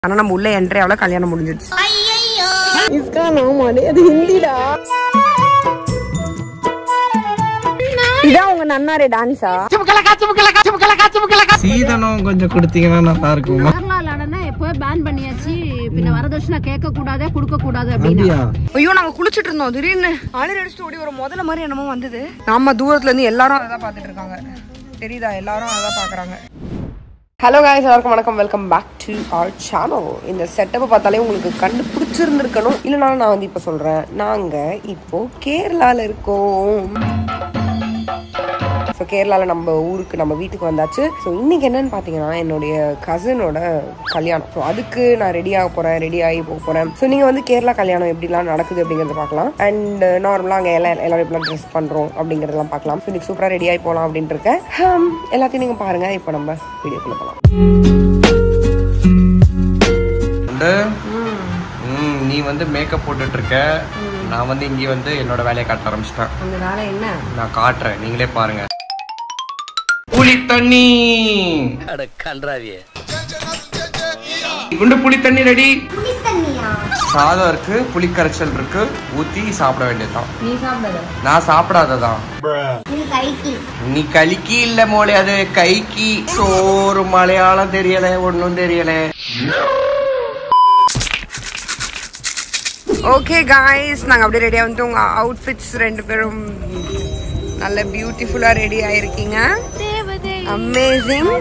ஆனா நம்ம உள்ள என்ட்ரி ஆகல கல்யாணம் முடிஞ்சிடுச்சு इसका नाम अरे அது ஹிந்திடா இதான் உங்க நன்னாரே டான்ஸா சீதனம் கொஞ்சம் கொடுத்தீங்கன்னா நல்லா இருக்கும் கேரளாலனா எப்போ பேன் பண்ணியாச்சு பின்ன வரதட்சணை கேட்க கூடாது கொடுக்க கூடாது அப்படின்னு அப்படியா ஐயோ நாங்க குளிச்சிட்டு இருந்தோம் திடீர்னு ஆளுநர் அடிச்சுட்டு ஓடி ஒரு முதல்ல மாதிரி என்னமோ வந்தது நாம தூரத்துல இருந்து எல்லாரும் அதான் பாத்துட்டு இருக்காங்க தெரியுதா எல்லாரும் அதான் பாக்குறாங்க ஹலோ காய்ஸ் எல்லாருக்கும் வணக்கம் welcome back to our channel இந்த செட்டப்பை பார்த்தாலே உங்களுக்கு கண்டு பிடிச்சிருந்துருக்கணும் இல்லைனாலும் நான் வந்து இப்போ சொல்கிறேன் நாங்கள் இப்போ கேரளாவில் இருக்கோம் ஸோ கேரளாவில் நம்ம ஊருக்கு நம்ம வீட்டுக்கு வந்தாச்சு ஸோ இன்னைக்கு என்னன்னு பார்த்தீங்கன்னா என்னுடைய கசினோட கல்யாணம் ஸோ அதுக்கு நான் ரெடி ஆக போகிறேன் ரெடி ஆகி போக போகிறேன் ஸோ நீங்கள் வந்து கேரளா கல்யாணம் எப்படிலாம் நடக்குது அப்படிங்கிறத பார்க்கலாம் அண்ட் நார்மலாக அங்கே எல்லாம் எல்லாரும் எப்படிலாம் ட்ரெஸ் பண்ணுறோம் அப்படிங்கிறதெல்லாம் பார்க்கலாம் ஸோ இன்னைக்கு சூப்பராக ரெடி ஆகி போகலாம் அப்படின்ட்டு இருக்கேன் ஹம், எல்லாத்தையும் நீங்கள் பாருங்கள் இப்போ நம்ம வீடியோக்குள்ளே போகலாம் உண்டு? ம், நீ வந்து மேக்கப் போட்டுட்டு இருக்க நான் வந்து இங்கே வந்து என்னோட வேலையை காட்ட ஆரம்பிச்சிட்டேன் அந்த வேலை என்ன நான் காட்டுறேன் நீங்களே பாருங்க புளி தண்ணி குண்டு புளி தண்ணி ரெடி சாதம் இருக்கு புளி கரைச்சல் இருக்கு ஊத்தி சாப்பிட வேண்டியதுதான் நீ சாப்பிடாத நான் சாப்பிடாததான் நீ கலிக்கி இல்ல மோளே அது கைக்கு சோறு மலையாளம் தெரியல ஒண்ணும் தெரியல ஓகே காய்ஸ் நாங்கள் அப்படியே ரெடியாக வந்து உங்கள் அவுட்ஃபிட்ஸ் ரெண்டு பேரும் நல்ல பியூட்டிஃபுல்லாக ரெடி ஆயிருக்கீங்க அமேசிங்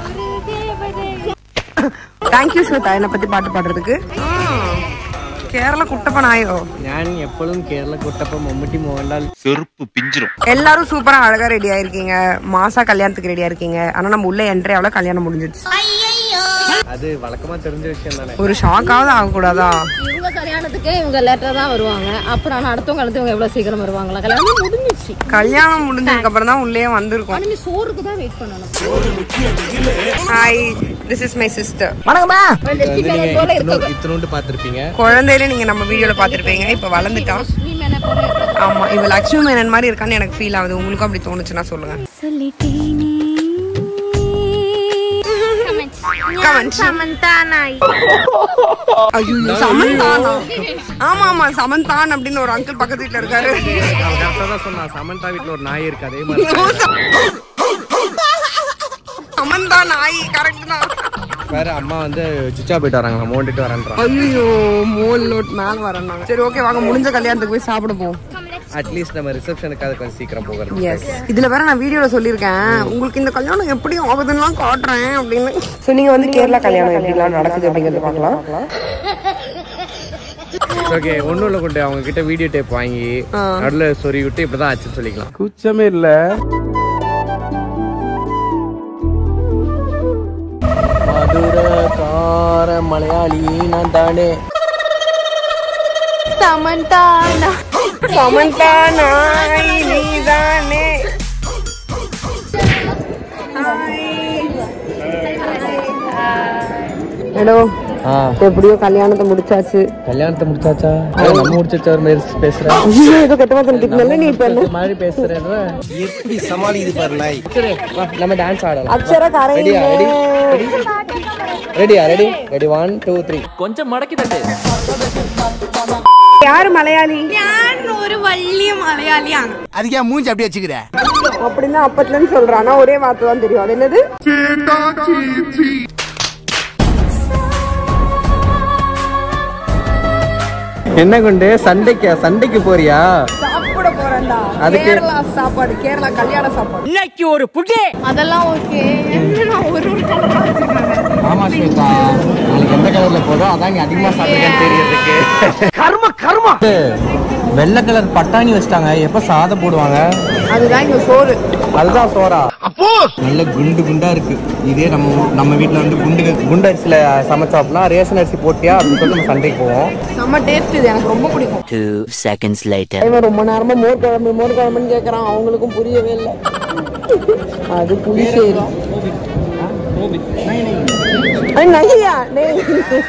தேங்க்யூ ஸ்வேதா என்னை பற்றி பாட்டு பாடுறதுக்கு கேரளா குட்டப்பனாயோ ഞാൻ എപ്പോഴും കേരള കുട്ടപ്പ മമ്മൂട്ടി മോഹൻലാൽ எல்லாரும் சூப்பரா அழகா ரெடி ஆயிருக்கீங்க மாசா கல்யாணத்துக்கு ரெடியா இருக்கீங்க ஆனா நம்ம உள்ள என்ட்ரி ஆகல கல்யாணம் முடிஞ்சிடுச்சு அது வழக்கமா தெரிஞ்ச விஷயம் தானே ஒரு ஷாக்காவது ஆகக்கூடாதா இவங்க கல்யாணத்துக்கே இவங்க லேட்டரா தான் வருவாங்க அப்புறம் ஆனா அடுத்தவங்க அடுத்து இவங்க எவ்வளவு சீக்கிரம் வருவாங்களா கல்யாணம் முடிஞ்சிச்சு கல்யாணம் முடிஞ்சதுக்கு அப்புறம் தான் உள்ளே வந்திருக்கோம் ஆனா நீ சோறுக்கு தான் வெயிட் பண்ணணும் hi this is my sister போல இருக்க இத்தனோண்டு பார்த்திருப்பீங்க குழந்தையில நீங்க நம்ம வீடியோல பாத்திருப்பீங்க இப்ப வளர்ந்துட்டான் நீ மேல போல இருக்க ஆமா இவ லக்ஷ்மி மேனன் மாதிரி இருக்கான்னு எனக்கு ஃபீல் ஆகுது உங்களுக்கும் அப்படி தோணுச்சுன்னா சொல்லுங்க Comment. ஐயோ சமந்தானா ஆமா ஆமா சமந்தான் அப்படின்னு ஒரு அங்கிள் பக்கத்து வீட்டுல இருக்காரு அவன் கரெக்டா தான் சொன்னான் சமந்தா வீட்ல ஒரு நாய் இருக்கு அதே மாதிரி சமந்தா நாய் கரெக்ட் தான் வேற அம்மா வந்து சுச்சா போயிட்டு வராங்க நான் மோண்டிட்டு வரேன்றான் ஐயோ மோல் லோட் மேல வரேன்னாங்க சரி ஓகே வாங்க முடிஞ்ச கல்யாணத்துக்கு போய் சாப்பிட போவோம் அட்லீஸ்ட் நம்ம ரிசப்ஷனுக்காக கொஞ்சம் சீக்கிரம் போகிறது எஸ் இதுல வேற நான் வீடியோல சொல்லியிருக்கேன் உங்களுக்கு இந்த கல்யாணம் எப்படி ஆகுதுன்னு காட்டுறேன் அப்படின்னு ஸோ நீங்க வந்து கேரளா கல்யாணம் எப்படிலாம் நடக்குது அப்படிங்கறத பார்க்கலாம் ஓகே ஒன்றும் இல்லை கொண்டு அவங்க கிட்ட வீடியோ டேப் வாங்கி நடுவில் சொறி விட்டு இப்படிதான் ஆச்சுன்னு சொல்லிக்கலாம் குச்சமே இல்ல மதுரக்கார மலையாளி நான் தானே சமந்தானா சமந்தா நாய் நீதானே ஹலோ ஆ எப்படியோ கல்யாணத்தை முடிச்சாச்சு கல்யாணத்தை முடிச்சாச்சா நம்ம முடிச்சா ஒரு மாதிரி பேசுறேன் ஐயோ ஏதோ கெட்ட வார்த்தை திட்டினால நீ இப்ப என்ன மாதிரி பேசுறேன் எப்படி சமாளிக்குது பாரு நாய் சரி வா நம்ம டான்ஸ் ஆடலாம் அக்ஷர ரெடியா ரெடி ரெடியா ready ready one two three யாரு மலையாளி அதுக்கு ஏன் மூஞ்சி அப்படியே வச்சுக்கிற அப்படின்னு அப்பத்துல இருந்து சொல்றான் ஆனா ஒரே வார்த்தை தான் தெரியும் அது என்னது என்ன கொண்டு சண்டைக்கு சண்டைக்கு போறியா சாப்பிட போறேன்டா அதுக்கு- கேரளா சாப்பாடு கேரளா கல்யாண சாப்பாடு அதெல்லாம் ஓகே ஒரு ஆமா ஸ்வேதா நாளைக்கு எந்த கலர்ல போதோ அதான் நீ அதிகமா சாப்பிடுறேன்னு தெரியறதுக்கு கர்ம கர்ம வெள்ளை கலர் பட்டாணி வச்சிட்டாங்க எப்ப சாதம் போடுவாங்க அதுதான் இங்க சோறு அதுதான் சோறா நல்ல குண்டு குண்டா இருக்கு இதே நம்ம ஊ- நம்ம வீட்ல வந்து குண்டு குண்டு அரிசியில சமைச்சோம்னா ரேஷன் அரிசி போட்டியா அப்படின்னு சொல்லி நம்ம சண்டைக்கு போவோம் செம்ம டேஸ்ட் இது எனக்கு ரொம்ப பிடிக்கும் Two seconds later. இவன் ரொம்ப நேரமா மோர் குழம்பு மோர் குழம்புன்னு கேக்குறான் அவங்களுக்கும் புரியவே இல்லை அது புளிசேரி अरे नहीं यार नहीं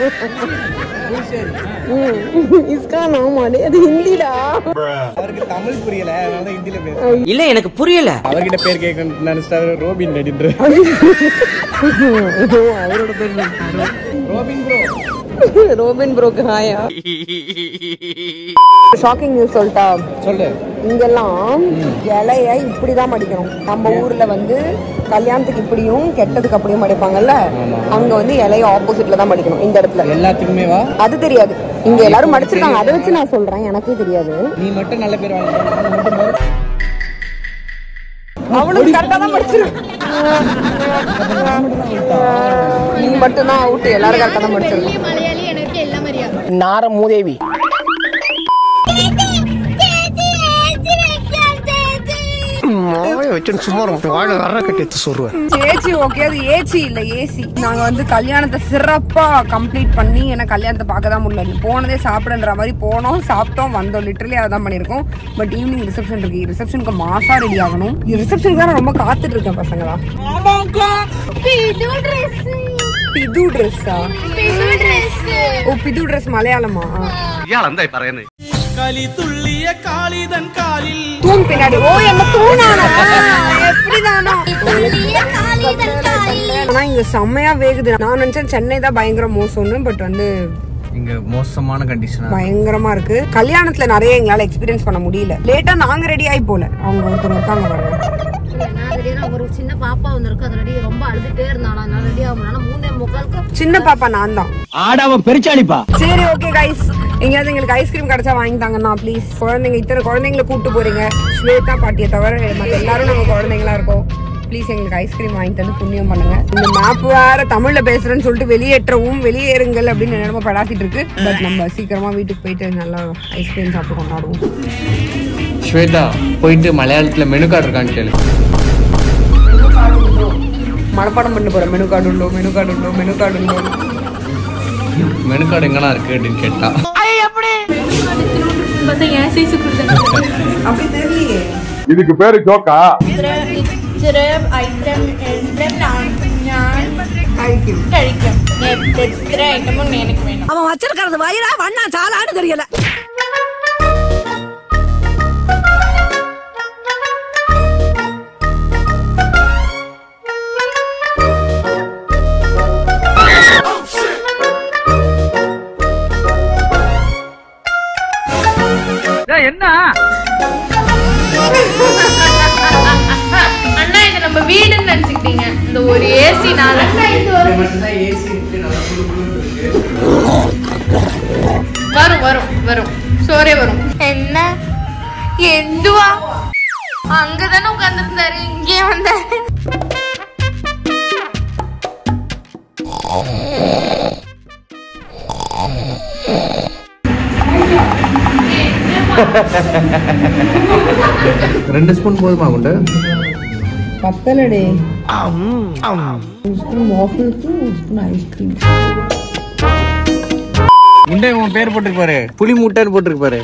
हम्म, इसका नाम अरे அது ஹிந்திடா அவருக்கு தமிழ் புரியல அதனால ஹிந்தில பேசுறேன் இல்ல எனக்கு புரியல அவர்கிட்ட பேர் கேட்க நினைச்சிட்டாரு ரோபின் நடின்ற ஐயோ, அவரோட பேர் ரோபின் ப்ரோக்கு ஹாயா ஷாக்கிங் நியூஸ் சொல்லிட்டா சொல்லு இங்கெல்லாம் இலைய இப்படிதான் மடிக்கணும் நம்ம ஊர்ல வந்து கல்யாணத்துக்கு இப்படியும் கெட்டதுக்கு அப்படியும் மடிப்பாங்கல்ல அங்க வந்து இலைய ஆப்போசிட்ல தான் மடிக்கணும் இந்த இடத்துல எல்லாத்துக்குமே வா அது தெரியாது இங்க எல்லாரும் மடிச்சிருக்காங்க அதை வச்சு நான் சொல்றேன் எனக்கே தெரியாது நீ மட்டும் நல்ல பேர் வாங்க அவனுக்கு கரெக்டா தான் மடிச்சிருக்கான் நீ மட்டும் தான் அவுட் எல்லாரும் கரெக்டா தான் மடிச்சிருக்கோம் மலையாளி எனக்கு எல்லாம் மாதிரியா நார மூதேவி வச்சு சும்மா வாழ வர கட்டி எடுத்து சொல்லுவேன் சேச்சி ஓகே அது ஏசி இல்ல ஏசி நாங்க வந்து கல்யாணத்தை சிறப்பா கம்ப்ளீட் பண்ணி எனக்கு கல்யாணத்தை பார்க்க தான் முடியல போனதே சாப்பிடுன்ற மாதிரி போனோம் சாப்பிட்டோம் வந்தோம் லிட்டரலி அதான் பண்ணிருக்கோம் பட் ஈவினிங் ரிசப்ஷன் இருக்கு ரிசப்ஷனுக்கு மாசா ரெடி ஆகணும் ரிசப்ஷனுக்கு தான் நான் ரொம்ப காத்துட்டு இருக்கேன் பசங்களா பிது ட்ரெஸ்ஸா ஓ பிது ட்ரெஸ் மலையாளமா தூண் பின்னாடி ஓ என்ன தூணானா எப்படிதானோ ஆனா இங்க செம்மையா வேகுது நான் நினைச்சேன் சென்னை தான் பயங்கர மோசம்னு பட் வந்து இங்க மோசமான கண்டிஷனா பயங்கரமா இருக்கு கல்யாணத்துல நிறைய எங்களால எக்ஸ்பீரியன்ஸ் பண்ண முடியல லேட்டா நாங்க ரெடி ஆகி போல அவங்க ஒருத்தர் இருக்காங்க பாருங்க நான் ரெடியா ஒரு சின்ன பாப்பா வந்திருக்கு அது ரெடி ரொம்ப அழுதுட்டே இருந்தாலும் அதனால ரெடி ஆக முடியல மூணே முக்காலுக்கு சின்ன பாப்பா நான் தான் ஆடாவ பெருச்சாளிப்பா சரி ஓகே கைஸ் எங்கேயாவது எங்களுக்கு ஐஸ்கிரீம் கிடைச்சா வாங்கி தாங்கண்ணா ப்ளீஸ் குழந்தைங்க இத்தனை குழந்தைங்களை கூட்டு போறீங்க ஸ்வேதா பாட்டியை தவிர மற்ற எல்லாரும் நம்ம குழந்தைங்களா இருக்கோம் ப்ளீஸ் எங்களுக்கு ஐஸ்கிரீம் வாங்கி தந்து புண்ணியம் பண்ணுங்க இந்த மேப் வேற தமிழ்ல பேசுறேன்னு சொல்லிட்டு வெளியேற்றவும் வெளியேறுங்கள் அப்படின்னு நினைப்ப படாத்திட்டு இருக்கு பட் நம்ம சீக்கிரமா வீட்டுக்கு போயிட்டு நல்லா ஐஸ்கிரீம் சாப்பிட்டு கொண்டாடுவோம் ஸ்வேதா போயிட்டு மலையாளத்துல மெனு கார்டு இருக்கான்னு கேளு மனப்பாடம் பண்ண போறேன் மெனு கார்டு உள்ளோ மெனு கார்டு உள்ளோ மெனு கார்டு உள்ளோ மெனு கார்டு எங்கனா இருக்கு அப்படின்னு கேட்டா அப்படி தெரியலையே இதுக்கு பேரு ஜோக்கா ഇച്ചിരി ഐറ്റം എല്ലാം ഞാൻ ഞാൻ കഴിക്കും കഴിക്കും എത്ര ഐറ്റമും എനിക്ക് വേണം அவன் வச்சிருக்கிறது வயிறா வண்ணா சாலான்னு தெரியல அண்ணா இது நம்ம வீடுன்னு நினைச்சுக்கிட்டீங்க இந்த ஒரு ஏசினால வரும் வரும் வரும் சோரே வரும் என்ன എന്തുവാ அங்கதானே உட்கார்ந்துருந்தாரு இங்கே வந்தாரு ரெண்டு ஸ்பூன் போதுமா குண்டு பத்தலடே ஸ்பூன் வாஃபிளுக்கு ஸ்பூன் ஐஸ்கிரீம் குண்டே உன் பேர் போட்டிருப்பாரு புளி முட்டைன்னு போட்டிருப்பாரு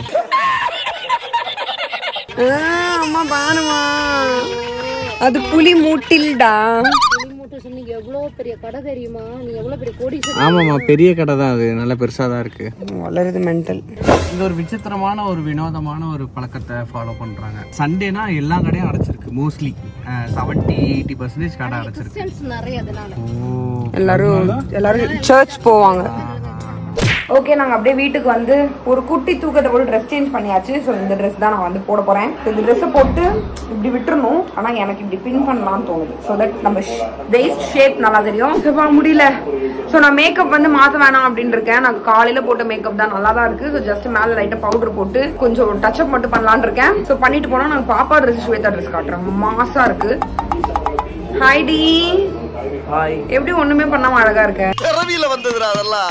அம்மா பானுமா அது புலி மூட்டில்டா மூட்டை சொன்னீங்க எவ்வளவு பெரிய கடை தெரியுமா நீ எவ்வளவு பெரிய கோடி ஆமாம்மா பெரிய கடை தான் அது நல்ல பெருசாக தான் இருக்கு வளருது மென்டல் இது ஒரு விசித்திரமான ஒரு வினோதமான ஒரு பழக்கத்தை ஃபாலோ பண்றாங்க சண்டேனா எல்லா கடையும் அடைச்சிருக்கு மோஸ்ட்லி செவன்டி எயிட்டி பர்சன்டேஜ் கடை அடைச்சிருக்கு நிறைய அதனால ஓ எல்லாரும் எல்லாரும் சர்ச் போவாங்க ஓகே நாங்க அப்படியே வீட்டுக்கு வந்து ஒரு குட்டி தூக்கத்தை போட்டு ட்ரெஸ் சேஞ்ச் பண்ணியாச்சு ஸோ இந்த ட்ரெஸ் தான் நான் வந்து போட போறேன் So, இந்த ட்ரெஸ்ஸை போட்டு இப்படி விட்டுறணும் ஆனா எனக்கு இப்படி பின் பண்ணலாம்னு தோணுது ஸோ தட் நம்ம வெயிஸ்ட் ஷேப் நல்லா தெரியும் வா முடியல ஸோ நான் மேக்கப் வந்து மாற்ற வேணாம் அப்படின்னு இருக்கேன் நான் காலையில போட்ட மேக்கப் தான் நல்லா தான் இருக்கு ஸோ ஜஸ்ட் மேலே லைட்டாக பவுடர் போட்டு கொஞ்சம் டச்சப் மட்டும் பண்ணலான்னு இருக்கேன் ஸோ பண்ணிட்டு போனா நான் பாப்பா ட்ரெஸ் ஸ்வேதா ட்ரெஸ் காட்டுறேன் மாசா இருக்கு ஹாய் டி எப்படி ஒண்ணுமே பண்ணாம அழகா இருக்க பிறவியில வந்ததுடா அதெல்லாம்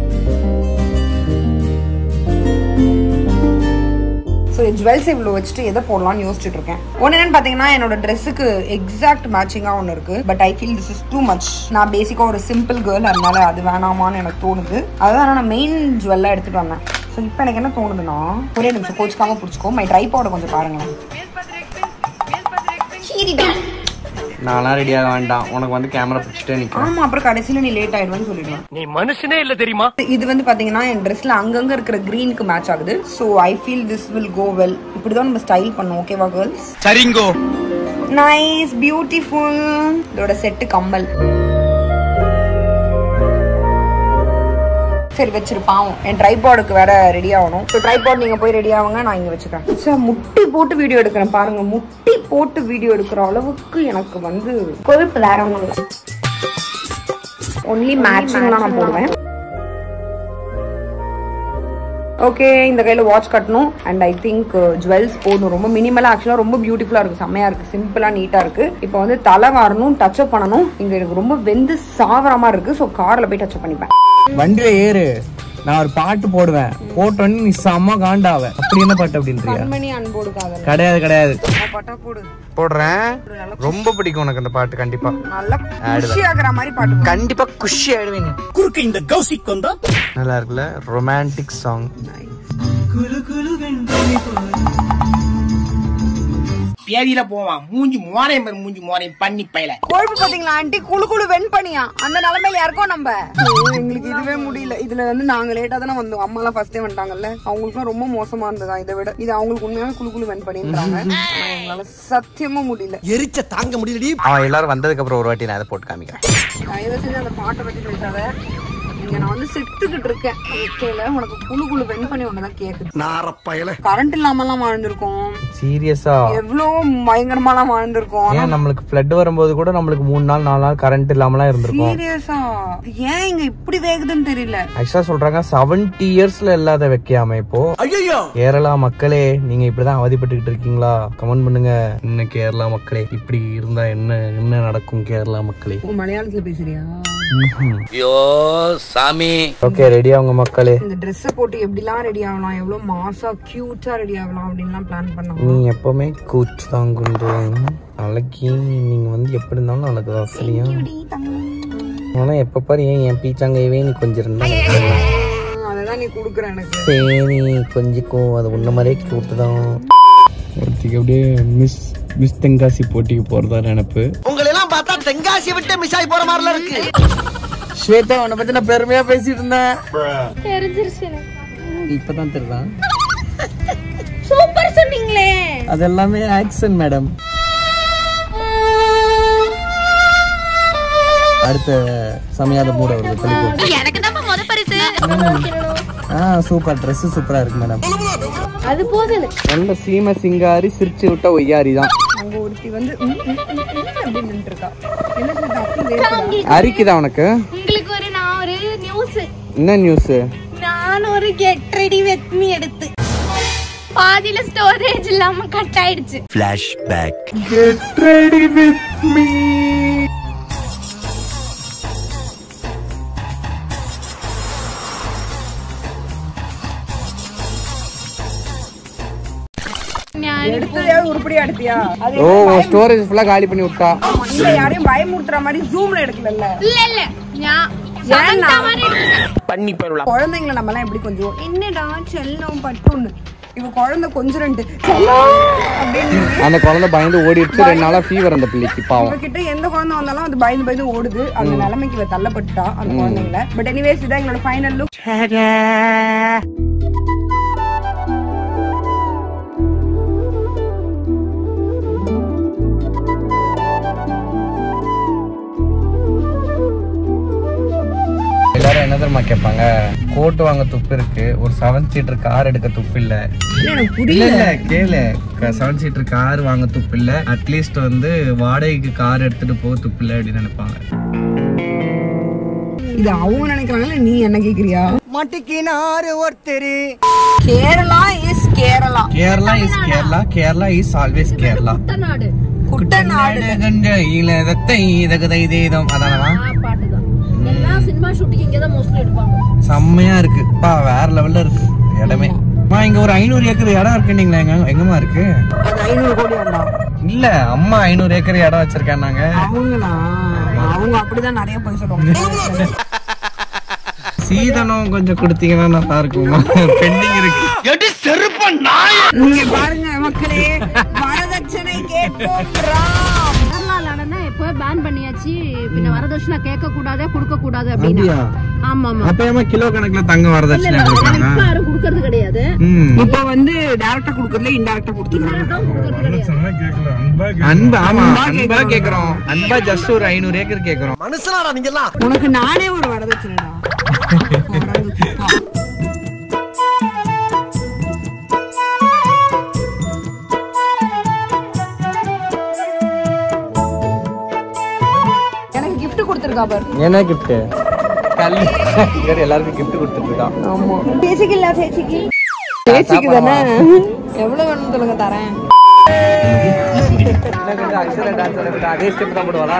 ஸோ ஜுவல்ஸ் இவ்வளோ வச்சுட்டு எதை போடலாம்னு யோசிச்சுட்டு இருக்கேன் ஒன்று என்னன்னு பார்த்தீங்கன்னா என்னோட ட்ரெஸ்ஸுக்கு எக்ஸாக்ட் மேட்சிங்காக ஒன்று இருக்கு but I feel this is too much நான் பேசிக்காக ஒரு சிம்பிள் கேர்ள் அதனால அது வேணாமான்னு எனக்கு தோணுது அதுதான் நான் மெயின் ஜுவல்லாக எடுத்துட்டு வந்தேன் ஸோ இப்போ எனக்கு என்ன தோணுதுன்னா ஒரே நிமிஷம் கோச்சுக்காம பிடிச்சிக்கோ மை ட்ரைபாவோட கொஞ்சம் பாருங்களேன் நான்லாம் ரெடியாக வேண்டாம் உனக்கு வந்து கேமரா பிடிச்சிட்டே நிற்கிறேன் ஆமா அப்புறம் கடைசியில நீ லேட் ஆயிடுவேன்னு சொல்லிடுவேன் நீ மனுஷனே இல்ல தெரியுமா இது வந்து பாத்தீங்கன்னா என் ட்ரெஸ்ல அங்கங்க இருக்கிற கிரீனுக்கு மேட்ச் ஆகுது so I feel this will go well இப்படிதான் நம்ம ஸ்டைல் பண்ணோம் ஓகேவா கேர்ள்ஸ் சரிங்கோ நைஸ் பியூட்டிஃபுல் இதோட செட்டு கம்மல் சரி வச்சிருப்பான் என் ட்ரைபாடுக்கு வேற ரெடி ஆகணும் ஸோ ட்ரைபாட் நீங்க போய் ரெடி ஆகுங்க நான் இங்க வச்சுக்கிறேன் சார் முட்டி போட்டு வீடியோ எடுக்கிறேன் பாருங்க முட்டி போட்டு வீடியோ எடுக்கிற அளவுக்கு எனக்கு வந்து கொழுப்பு வேற ஒன்றும் இல்லை ஒன்லி மேட்சிங் தான் நான் போடுவேன் ஓகே இந்த கையில வாட்ச் கட்டணும் அண்ட் ஐ திங்க் ஜுவல்ஸ் போடணும் ரொம்ப மினிமலா ஆக்சுவலா ரொம்ப பியூட்டிஃபுல்லா இருக்கு செம்மையா இருக்கு சிம்பிளா நீட்டா இருக்கு இப்போ வந்து தலை வாரணும் டச் அப் பண்ணணும் இங்க எனக்கு ரொம்ப வெந்து சாவர மாதிரி இருக்கு ஸோ கார்ல போய் டச் அப் பண்ணிப்பேன் வண்டியில ஏறு நான் ஒரு பாட்டு போடுவேன் போட்டோன்னு நீ செம்ம காண்டாவ அப்படி என்ன பாட்டு அப்படின்றியா கண்மணி அன்போடு காதல் கிடையாது கிடையாது பட்டா போடு போடுறேன் ரொம்ப பிடிக்கும் உனக்கு அந்த பாட்டு கண்டிப்பா நல்லா குஷி ஆகுற மாதிரி பாட்டு போடு. கண்டிப்பா குஷி ஆயிடுவேன் குறுக்கு இந்த கௌசிக் வந்தா நல்லா இருக்குல்ல ரொமான்டிக் சாங் பேதியில போவான் மூஞ்சி மோரையும் பாரு, மூஞ்சி மோரையும் பண்ணி பையல கொழுப்பு பாத்தீங்களா ஆண்டி குழு குழு வெண் பண்ணியா அந்த நிலைமையில யாருக்கோம் நம்ம ஐயோ, எங்களுக்கு இதுவே முடியல இதுல வந்து நாங்க லேட்டா தானே வந்தோம் அம்மா எல்லாம் ஃபர்ஸ்டே வந்துட்டாங்கல்ல அவங்களுக்குலாம் ரொம்ப மோசமா இருந்ததா இதை விட இது அவங்களுக்கு உண்மையாவே குழு குழு வெண் பண்ணின்றாங்க ஆனா எங்களால சத்தியமா முடியல எரிச்ச தாங்க முடியலடி அவன் எல்லாரும் வந்ததுக்கு அப்புறம் ஒரு வாட்டி நான் அதை போட்டு காமிக்கிறேன் தயவு செஞ்சு அந்த பாட்டை பத்தி பேசாத இங்க நான் வந்து செத்துக்கிட்டு இருக்கேன் ஓகேல உனக்கு குழு குழு வெண் பண்ணி ஒண்ணுதான் கேக்குது நாரப்பயல கரண்ட் இல்லாமலாம் வாழ்ந்திருக்கோம் சீரியஸா எவ்வளவு பயங்கரமாலாம் வாழ்ந்திருக்கோம் ஏன் நம்மளுக்கு ஃப்ளட் வரும்போது கூட நம்மளுக்கு மூணு நாள் நாலு நாள் கரண்ட் இல்லாமலாம் இருந்திருக்கும் சீரியஸா ஏன் இங்க இப்படி வேகுதுன்னு தெரியல ஆக்சுவலா சொல்றாங்க செவன்டி இயர்ஸ்ல இல்லாத வைக்காம இப்போ ஐயோ கேரளா மக்களே நீங்க இப்படிதான் அவதிப்பட்டுக்கிட்டு இருக்கீங்களா கமெண்ட் பண்ணுங்க என்ன கேரளா மக்களே இப்படி இருந்தா என்ன என்ன நடக்கும் கேரளா மக்களே உன் மலையாளத்துல பேசுறியா ஐயோ சாமி ஓகே ரெடி அவங்க மக்களே இந்த Dress போட்டு எப்படிலாம் ரெடி ஆகலாம் எவ்வளவு மாசா கியூட்டா ரெடி ஆகலாம் அப்படின்லாம் பிளான் பண்ணோம் நீ எப்பவுமே கூச்சு தான் குண்டு நாளைக்கு நீங்க வந்து எப்படி இருந்தாலும் எனக்கு தான் சரியா ஆனா எப்ப பாரு ஏன் என் பீச்சாங்கவே நீ கொஞ்சம் இருந்தா அததான் நீ குடுக்குற எனக்கு சரி கொஞ்சிக்கோ அது உன்ன மாதிரியே கூட்டு தான் ஒருத்திக்கு அப்படியே மிஸ் மிஸ் தென்காசி போட்டிக்கு போறதா நினைப்பு உங்களை எல்லாம் பார்த்தா தென்காசியை விட்டு மிஸ் ஆகி போற மாதிரிலாம் இருக்கு ஸ்வேதா உன்னை பத்தி நான் பெருமையா பேசிட்டு இருந்தேன் தெரிஞ்சிருச்சு எனக்கு. இப்பதான் தெரியுதான் சூப்பர் சொன்னீங்களே அது எல்லாமே ஆக்சன் மேடம் அடுத்த சமையாத மூட வருது தெளிவு எனக்கு தான் முத பரிசு ஆ சூப்பர் Dress சூப்பரா இருக்கு மேடம் அது போதும் நல்ல சீம சிங்காரி சிரிச்சு விட்ட ஒய்யாரி தான் அங்க ஒருத்தி வந்து ம், ம், ம், ம் அப்படின்னு நின்னுட்டு இருக்கா என்ன சொல்லிட்டு அப்படி வேர்க்குதா? அரிக்குதா உனக்கு உங்களுக்கு ஒரு நான் ஒரு நியூஸ் என்ன நியூஸ் நான் ஒரு கெட் ரெடி வித் மீ எடுத்து பாதியில ஸ்டோரேஜ் இல்லாம கட் ஆயிடுச்சு Flashback. எடுத்ததையாவது உருப்படியா எடுத்தியா அது ஓ ஸ்டோரேஜ் ஃபுல்லா காலி பண்ணி விட்டா இல்ல யாரையும் பயமுறுத்துற மாதிரி ஜூம்ல எடுக்கல இல்ல இல்ல நான் ஏன்னா? சமந்தா மாதிரி எடுத்துட்டேன். பண்ணி போயிடலாம் குழந்தைங்களை நம்ம எல்லாம் எப்படி கொஞ்சம் என்னடா செல்லம் பட்டுன்னு இவ குழந்தை கொஞ்சம் ரெண்டு செல்லம் அப்படின்னு அந்த குழந்தை பயந்து ஓடிடுச்சு ரெண்டு நாளா ஃபீவர் அந்த பிள்ளைக்கு பாவம் இவகிட்ட எந்த குழந்தை வந்தாலும் அது பயந்து பயந்து ஓடுது அந்த நிலைமைக்கு இவ தள்ளப்பட்டுட்டா அந்த குழந்தைங்கள பட் எனிவேஸ் இதான் எங்களோட ஃபைனல் லுக் எல்லாரும் என்ன தெரியுமா கேட்பாங்க கோட் வாங்க துப்பு இருக்கு ஒரு செவன் சீட்டர் கார் எடுக்க துப்பு இல்ல இல்ல இல்ல கேளு செவன் சீட்டர் கார் வாங்க துப்பு இல்ல அட்லீஸ்ட் வந்து வாடகைக்கு கார் எடுத்துட்டு போக துப்பு இல்ல அப்படின்னு நினைப்பாங்க இது அவங்க நினைக்கிறாங்கல்ல நீ என்ன கேக்குறியா மாட்டிக்கினாரு ஒருத்தரு Kerala is Kerala Kerala is Kerala Kerala is always Kerala Kuttanad Kuttanad கண்ட இலதத்தை இதகதை தேதம் அதானவா ஆ, பாட்டுதான் எல்லாம் சினிமா ஷூட்டிங் இங்க தான் மோஸ்ட்லி எடுப்பாங்க செம்மையா இருக்கு பா வேற லெவல்ல இருக்கு இடமே அம்மா இங்க ஒரு ஐநூறு ஏக்கர் இடம் இருக்குன்னீங்களா எங்க எங்கம்மா இருக்கு அது ஐநூறு கோடி வேண்டாம் இல்ல அம்மா ஐநூறு ஏக்கர் இடம் வச்சிருக்கேன் நாங்க அவங்களா அவங்க அப்படிதான் நிறைய போய் சொல்லுவாங்க சீதனம் கொஞ்சம் கொடுத்தீங்கன்னா நல்லா இருக்குமா பெண்டிங் இருக்கு எடி செருப்ப நாய நீங்க பாருங்க மக்களே வரதட்சணை கேட்போம் ராம். கேரளாலன்னா எப்போ பேன் பண்ணியாச்சு பின்ன வரதட்சணை கேட்க கூடாது கொடுக்க கூடாது அப்படின்னு அப்படியா ஆமா ஆமா அப்ப ஏமா கிலோ கணக்குல தங்க வரதட்சணை கொடுப்பாங்க இப்ப யாரும் கொடுக்கறது கிடையாது ம். இப்ப வந்து டைரக்டா குடுக்கறதுல இன்டைரக்டா கொடுத்துருக்காங்க அதான் கொடுக்கறது கிடையாது அன்பா ஆமா அன்பா கேக்குறோம் அன்பா ஜஸ்ட் ஒரு ஐநூறு ஏக்கர் கேக்குறோம் மனுஷனாடா நீங்க எல்லாம் உனக்கு நானே ஒரு வரதட்சணைடா எனக்கு gift கொடுத்துருக்கா பாரு என்ன கிஃப்ட் கல்வி இவர் எல்லாருக்கும் கிஃப்ட் கொடுத்துட்டு இருக்கான் ஆமா சேச்சிக்கு இல்ல சேச்சிக்கு பேசிக்கு தானே எவ்வளவு வேணும்னு சொல்லுங்க தரேன் அக்ஷரா டான்ஸ் அதே ஸ்டெப் தான் போடுவாளா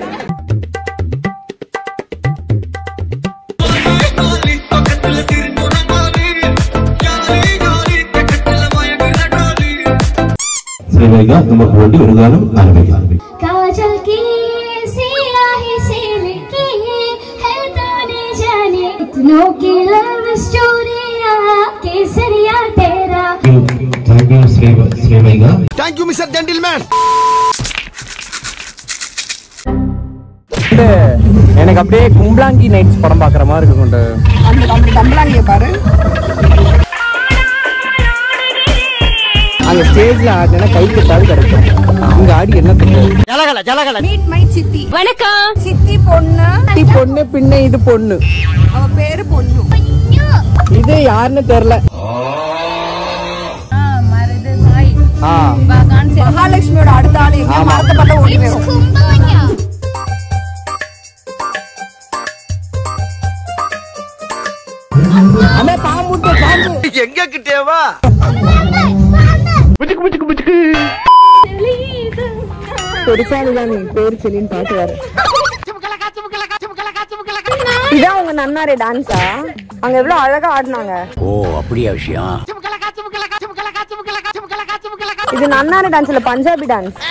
சேவைகா நமக்கு வேண்டி ஒரு காலம் ஆரம்பிக்கலாம் काजल की सियाही से लिखी है तूने जाने इतनों की लव स्टोरी केसरिया तेरा தேங்க்யூ சேவைகா தேங்க்யூ மிஸ்டர் ஜென்டில்மேன் எனக்கு அப்படியே கும்பலாங்கி நைட்ஸ் படம் பாக்குற மாதிரி இருக்கு கொண்டு அந்த அப்படி தம்பலாங்க பாரு அங்க ஸ்டேஜ்ல ஆடினா கை கட்டாது கிடைக்கும் இங்க ஆடி என்ன தெரியும் மீட் மை சித்தி வணக்கம் சித்தி பொண்ணு இது பொண்ணு பின்ன இது பொண்ணு அவ பேரு பொண்ணு இது யாருன்னு தெரியல ஆ மகாலட்சுமியோட அடுத்த ஆளு எங்க மரத்தை பார்த்தா ஓடி போயிடும் அண்ணா பாம்புட்டு பாம்பு எங்க கிட்டேவா பெருசானுதான் நீ பேர் சொல்லின்னு பாட்டு வர இதான் உங்க நன்னாரே டான்ஸா அங்க எவ்வளவு அழகா ஆடினாங்க ஓ அப்படியா விஷயம் இது நன்னாரே டான்ஸ் இல்ல பஞ்சாபி டான்ஸ்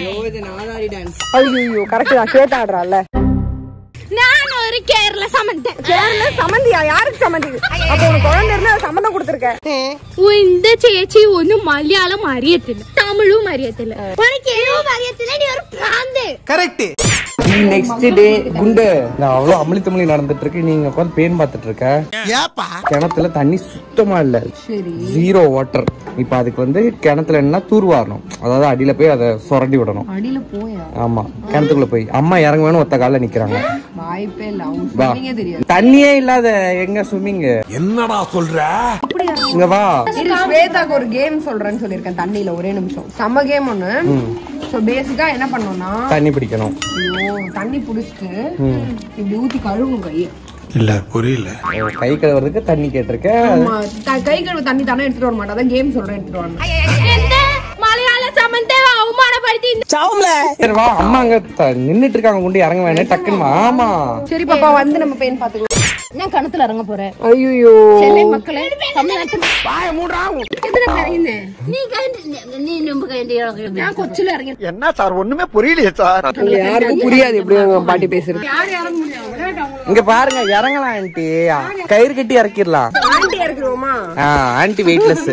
ஐயோ கரெக்ட் தான் ஸ்வேதா ஆடுறால நான் ஒரு கேரள சமந்தன் கேரள சம்மந்தியா யாருக்கு சம்மந்தி அப்ப உனக்கு குழந்தை இருந்தா சம்மந்தம் கொடுத்துருக்க இந்த ചേച്ചി ഒന്നും മലയാളം അറിയത്തില്ല തമിഴും അറിയത്തില്ല ഉനക്ക് എഴുവും അറിയത്തില്ല നീ ഒരു പ്രാന്ത് கரெக்ட் நெக்ஸ்ட் டே குண்டு நான் அவ்வளவு அமளி தமிழி நடந்துட்டு இருக்கு நீங்க உட்காந்து பேன் பார்த்துட்டு இருக்க ஏப்பா கிணத்துல தண்ணி சுத்தமா இல்ல ஜீரோ வாட்டர் இப்ப அதுக்கு வந்து கிணத்துல என்ன தூர்வாரணும் அதாவது அடியில போய் அதை சுரண்டி விடணும் அடியில போயா ஆமா கிணத்துக்குள்ள போய் அம்மா இறங்க வேணும் ஒத்த கால நிக்கிறாங்க வாய்ப்பே இல்ல அவங்க வா சொன்னீங்க தெரியாது தண்ணியே இல்லாத எங்க ஸ்விம்மிங் என்னடா சொல்ற இங்க வா இரு ஸ்வேதாக்கு ஒரு கேம் சொல்றேன்னு சொல்லிருக்கேன் தண்ணியில ஒரே நிமிஷம் செம்ம கேம் ஒண்ணு சோ பேசிக்கா என்ன பண்ணோம்னா தண்ணி பிடிக்கணும் ஐயோ தண்ணி புடிச்சிட்டு இப்படி ஊத்தி கழுவும் கையை இல்ல புரியல கை கழுவுறதுக்கு தண்ணி கேட்டிருக்க ஆமா, த- கை கழுவு தண்ணி தானே எடுத்துட்டு வர மாட்டேன் அதான் கேம் சொல்றேன் எடுத்துட்டு வரணும் എന്റെ മലയാള സമന്തയെ അവമാനപ്പെടുത്തി சரி வா அம்மா அங்க த- நின்னுட்டு இருக்காங்க குண்டு இறங்க வேணும் டக்குன்னு வா. ஆமா சரி பாப்பா வந்து நம்ம பெயின் பாத்துக்கலாம் ഞാൻ കണത്തിൽ ഇറങ്ങ പോറേ ஐயோ മക്കളെ തമിഴ്നാട്ടിൽ എന്തിനാ കരയുന്നേ നീ കഴിഞ്ഞ നീ മുമ്പ് കഴിഞ്ഞ ഞാൻ കൊച്ചിലിറങ്ങി என்ன சார் ஒண்ணுமே புரியலையே சார் யாருக்கும் புரியாது எப்படி அவங்க பாட்டி பேசுறது இங்க பாருங்க இறங்கலாம் ஆண்டி கயிறு கட்டி இறக்கிடலாம் ஆண்டி இறக்குறோமா ஆ ஆண்டி வெயிட்லெஸ்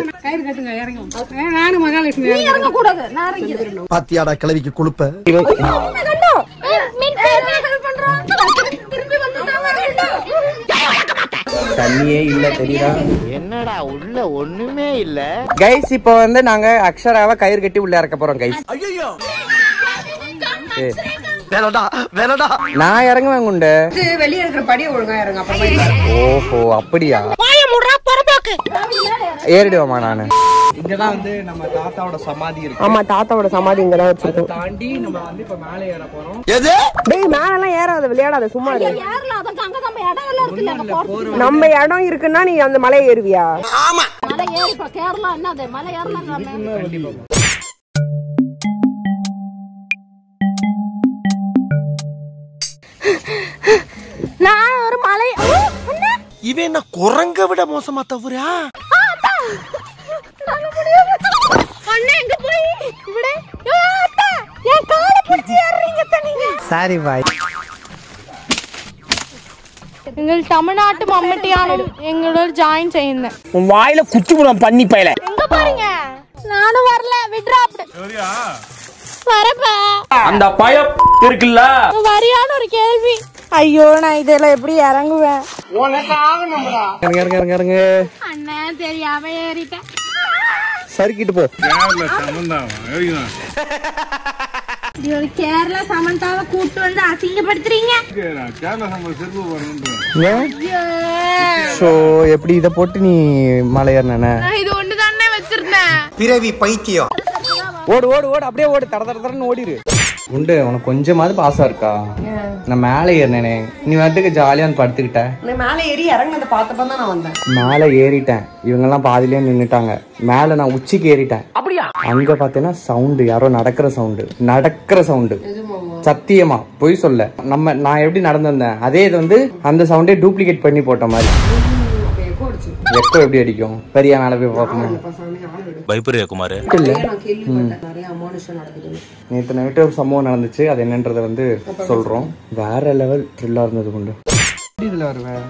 നീ ഇറങ്ങக்கூடாது நான் இறங்கிடுறேன் பாத்தியாடா கிளவிக்கு கொழுப்ப കണ്ടോ മീൻ ഹെൽപ്പ് பண்றான் திரும்பி வந்துட்டாங்க கண்டோ தண்ணியே இல்ல தெரியுதா என்னடா உள்ள ஒண்ணுமே இல்ல கைஸ் இப்போ வந்து நாங்க அக்ஷராவை கயிறு கட்டி உள்ள இறக்க போறோம் கைஸ் வேணடா வேணடா நான் இறங்குவேன் குண்டு வெளியே இருக்கிற படியை ஒழுங்கா இறங்க அப்புறமா ஓஹோ அப்படியா ஏறிடுவேமா நானு இங்கதான் வந்து நம்ம தாத்தாவோட சமாதி இருக்கு ஆமா தாத்தாவோட சமாதி இங்கதான் வச்சிருக்கோம் தாண்டி நம்ம வந்து இப்ப மேலே ஏற போறோம் எது டேய் மேல எல்லாம் ஏறாத விளையாடாத சும்மா இரு யாருல அதுக்கு அங்க நம்ம இடம் எல்லாம் இருக்குல்ல அங்க போறது நம்ம இடம் இருக்குன்னா நீ அந்த மலையை ஏறுவியா மலை ஏறி இப்ப கேரளா என்னது மலை ஏறலாம் நான் ஒரு மலை ஓ, அண்ணா. இவன் என்ன குரங்க விட மோசமா தவறா தாங்க முடியாது. அண்ணா எங்க போய் ഇവിടെ யோ, அத்தா, என் காலை பிடிச்சி ஏறுறீங்க அத்தா நீங்க சாரி பாய் നിങ്ങൾ തമിഴ്നാട്ട് മമ്മട്ടിയാണ് എങ്ങളോട് ജോയിൻ ചെയ്യുന്നത് உன் வாயில குச்சி விடும் பண்ணி பயல எங்க பாருங்க நானும் வரல விட்ரா அப்படி வரப்பா அந்த பயம் இருக்குல்ல வரியான ஒரு கேள்வி ஐயோ நான் இதெல்லாம் எப்படி இறங்குவேன் இறங்க இறங்க இறங்க இறங்க அண்ணன் தெரியாம ஏறிட்டேன் சறுக்கிட்டு போ இது ஒரு கேரளா சமந்தாவை கூட்டு வந்து அசிங்கப்படுத்துறீங்க ஸோ எப்படி இதை போட்டு நீ மலை ஏறின நான் இது ஒண்ணு தானே வச்சிருந்தேன் பிறவி பைத்தியம் ஓடு ஓடு ஓடு அப்படியே ஓடு தர தர தரன்னு ஓடிரு உண்டு உனக்கு கொஞ்சமாவது பாசம் இருக்கா நான் மேலே ஏறினேனே நீ வந்துட்டு ஜாலியா வந்து படுத்துக்கிட்ட நான் மேலே ஏறி இறங்கினதை பார்த்தப்ப தான் நான் வந்தேன் மேலே ஏறிட்டேன் இவங்கெல்லாம் பாதியிலே நின்னுட்டாங்க மேலே நான் உச்சிக்கு ஏறிட்டேன் அப்படியா அங்க பார்த்தீங்கன்னா சவுண்டு யாரோ நடக்கிற சவுண்டு நடக்கிற சவுண்டு சத்தியமா பொய் சொல்ல நம்ம நான் எப்படி நடந்து வந்தேன் அதே இது வந்து அந்த சவுண்டே டூப்ளிகேட் பண்ணி போட்ட மாதிரி எக்கோ எப்படி அடிக்கும் பெரிய மேலே போய் பார்க்கணும் பயப்படுறியா குமார் இல்ல நான் கேள்விப்பட்டேன் நிறைய அமானுஷம் நடக்குதுன்னு நேற்று நைட்டு ஒரு சம்பவம் நடந்துச்சு அது என்னன்றதை வந்து சொல்றோம் வேற லெவல் த்ரில்லா இருந்தது கொண்டு இதுல வருவேன்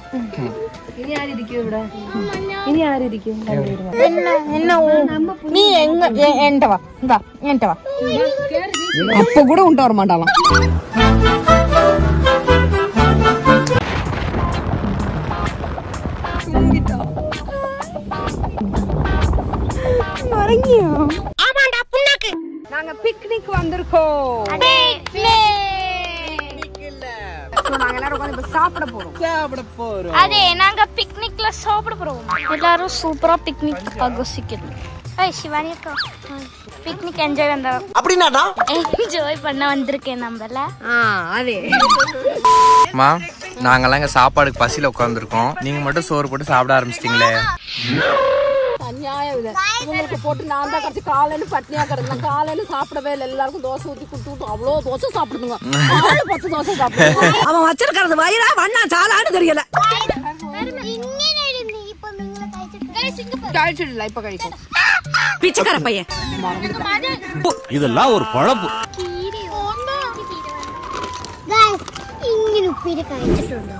நீ எங்க என்கிட்ட வா இந்தா என்கிட்ட வா அப்ப கூட உண்டு வர மாட்டாலாம் நாங்க பிக்னிக் வந்திருக்கோம் So, நாங்க எல்லாரும் உட்கார்ந்து இப்ப சாப்பிட போறோம் அதே நாங்க பிக்னிக்ல சாப்பிட போறோம் எல்லாரும் சூப்பரா பிக்னிக் ஆகோசிக்கணும் ஏய் சிவானி அக்கா பிக்னிக் என்ஜாய் வந்த அப்படின்னாடா என்ஜாய் பண்ண வந்திருக்கேன் நம்மள அதே மா நாங்கெல்லாம் இங்க சாப்பாடுக்கு பசியில உட்காந்துருக்கோம் நீங்க மட்டும் சோறு போட்டு சாப்பிட ஆரம்பிச்சிட்டீங்களே அநியாயம் இது இவங்களுக்கு போட்டு நான் தான் கடைசி காலையில பட்னியா கிடந்தேன் காலையில சாப்பிடவே இல்லை எல்லாருக்கும் தோசை ஊத்தி கொடுத்து விட்டு அவ்வளோ தோசை சாப்பிடுதுங்க ஆளு பத்து தோசை சாப்பிடுங்க அவன் வச்சிருக்கிறது வயிறா வண்ணா சாலான்னு தெரியல கழிச்சிடல இப்ப கழிக்கும் பிச்சைக்கார பையன் இதெல்லாம் ஒரு பழப்பு ഇങ്ങനെ ഉപ്പേരി കഴിച്ചിട്ടുണ്ടോ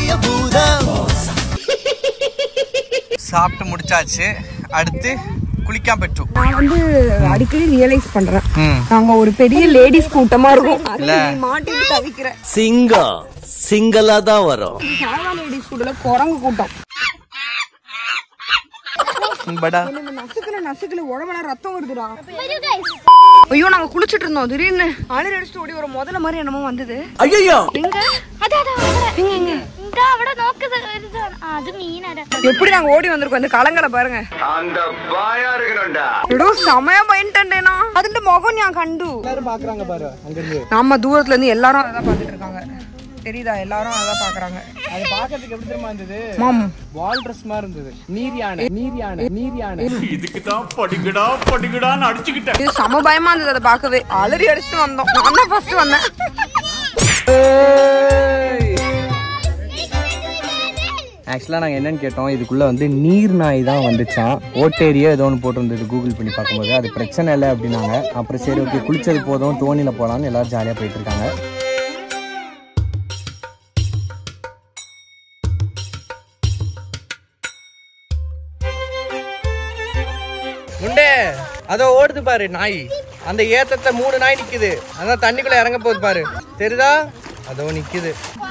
சாப்பிட்டு முடிச்சாச்சு அடுத்து குளிக்காம பெற்று நான் வந்து அடிக்கடி ரியலைஸ் பண்றேன் ம். நாங்க ஒரு பெரிய லேடிஸ் கூட்டமா இருக்கும் இல்ல. அதுல நீ மாட்டிட்டு தவிக்கிற சிங்கம் சிங்களா தான் வரும் சாரதா லேடிஸ் கூட்டல குரங்கு கூட்டம் படா என்ன நசுக்குல நசுக்குல உடம்புல ரத்தம் வருதுடா ஐயோ நாங்க குளிச்சிட்டு இருந்தோம் திடீர்னு அணில் அடிச்சுட்டு ஓடி ஒரு முதல்ல மாதிரி என்னமோ வந்தது ஐயோ എങ്ക അതെ അതെ അവിടെ എന്താ അവിടെ നോക്കുന്നത് വലുതാണ്. ആ, അത് മീനാടാ எப்படி நாங்க ஓடி வந்திருக்கோம் இந்த கலங்களை பாருங்க அந்த பாயா இருக்கணும்டா എടോ സമയം പോയിട്ടേനാ അതിന്റെ മുഖം ഞാൻ കണ്ടു எல்லாரும் பாக்குறாங்க பாரு அங்க இருந்து நம்ம தூரத்துல இருந்து எல்லாரும் அதான் பாத்துட்டு இருக்காங்க தெரியுதா எல்லாரும் அதான் பாக்குறாங்க அது பாக்கிறதுக்கு எப்படி தெரியுமா இருந்தது மாம் வால் ட்ரெஸ் மாதிரி இருந்தது நீர் யானை நீர் யானை நீர் யானை இதுக்கு தான் படிக்கடா படிக்கடான்னு அடிச்சுக்கிட்டேன் இது சம பயமா இருந்தது அதை பார்க்கவே அலறி அடிச்சுட்டு வந்தோம் நான் தான் ஃபர்ஸ்ட் வந்தேன் ஆக்சுவலாக நாங்கள் என்னன்னு கேட்டோம் இதுக்குள்ளே வந்து நீர் நாய் தான் வந்துச்சான் ஓட்டேரியா ஏதோ ஒன்று போட்டிருந்தது கூகுள் பண்ணி பார்க்கும்போது அது பிரச்சனை இல்லை அப்படின்னாங்க அப்புறம் சரி ஓகே குளிச்சது போதும் தோணியில் போகலான்னு எல்லாரும் ஜாலியாக போயிட்டு இருக்காங்க உண்டே அதோ ஓடுது பாரு நாய் அந்த ஏத்தத்தை மூணு நாய் நிக்குது அதான் தண்ணிக்குள்ள இறங்க போகுது பாரு தெரியுதா அதோ நிக்குது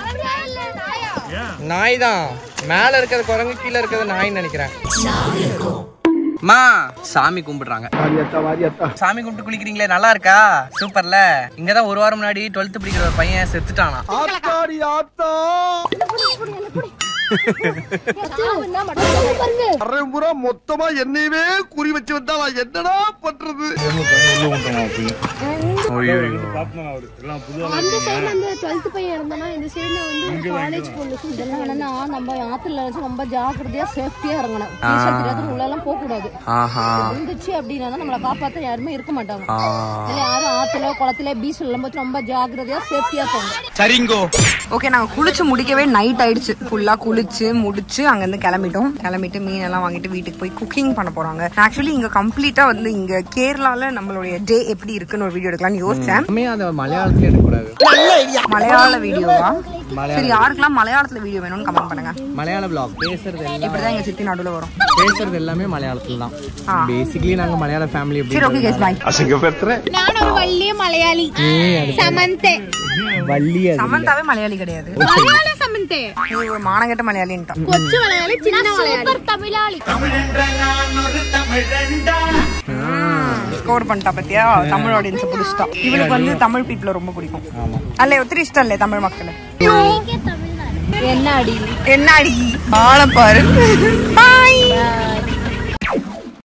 நாய் தான் மேல இருக்கிறது குரங்கு கீழே இருக்கிறது நாய்ன்னு நினைக்கிறேன் மா சாமி கும்பிடுறாங்க சாமி கும்பிட்டு குளிக்கிறீங்களே நல்லா இருக்கா சூப்பர்ல இங்கதான் ஒரு வாரம் முன்னாடி டுவெல்த் படிக்கிற ஒரு பையன் செத்துட்டானா மொத்தமா என்னையவே குறி வச்சு வந்தா நான் என்னடா பண்றது அந்த சைடுல அந்த டுவெல்த் பையன் இருந்தானா இந்த சைடுல வந்து காலேஜ் பொண்ணு இதெல்லாம் என்னன்னா நம்ம ஆத்துல நினைச்சு ரொம்ப ஜாக்கிரதையா சேஃப்டியா இறங்கணும் டீச்சர் தெரியாத உள்ள எல்லாம் போக கூடாது ஆஹா இருந்துச்சு அப்படின்னா நம்மள காப்பாத்த யாருமே இருக்க மாட்டாங்க இல்ல யாரும் ஆத்துல குளத்துல பீச்ல எல்லாம் போச்சு ரொம்ப ஜாக்கிரதையா சேஃப்டியா போங்க சரிங்கோ ஓகே நாங்க குளிச்சு முடிக்கவே நைட் ஆயிடுச்சு ஃபுல்லா குளிச்சு முடிச்சு அங்க இருந்து கிளம்பிட்டோம் கிளம்பிட்டு மீன் எல்லாம் வாங்கிட்டு வீட்டுக்கு போய் குக்கிங் பண்ண போறாங்க ஆக்சுவலி இங்க கம்ப்ளீட்டா வந்து இங்க கேரளால நம்மளுடைய டே எப்படி இருக்குன்னு ஒரு வீடியோ எடுக்கலாம்னு யோசிச்சேன் அதை மலையாளத்துல எடுக்கக்கூடாது மலையாள வீடியோவா சரி யாருக்கெல்லாம் மலையாளத்துல வீடியோ வேணும்னு கமெண்ட் பண்ணுங்க மலையாள பிளாக் பேசுறது எல்லாம் இப்படிதான் எங்க சித்தி நடுவுல வரும் பேசுறது எல்லாமே மலையாளத்துல தான் பேசிக்கலி நாங்க மலையாள ஃபேமிலி சரி ஓகே கேஸ் பாய் ഞാൻ ഒരു വലിയ മലയാളി സമന്തെ வள்ளி அது சமந்தாவே மலையாளி கிடையாது മലയാള സമന്ത மலையாளின்ட்டேன் நீ ஒரு மானகட்ட மலையாளின்ட்டான் கொச்சு மலையாளி சின்ன மலையாளி சூப்பர் தமிழாளி ஸ்கோர் பண்ணிட்டா பத்தியா தமிழ் ஆடியன்ஸ் பிடிச்சிட்டா இவளுக்கு வந்து தமிழ் பீப்புள ரொம்ப பிடிக்கும் அல்ல ஒத்திரி இஷ்டம் இல்ல தமிழ் மக்கள் தமிழ்நாடு என்ன அடி என்ன அடி ஆள பாரு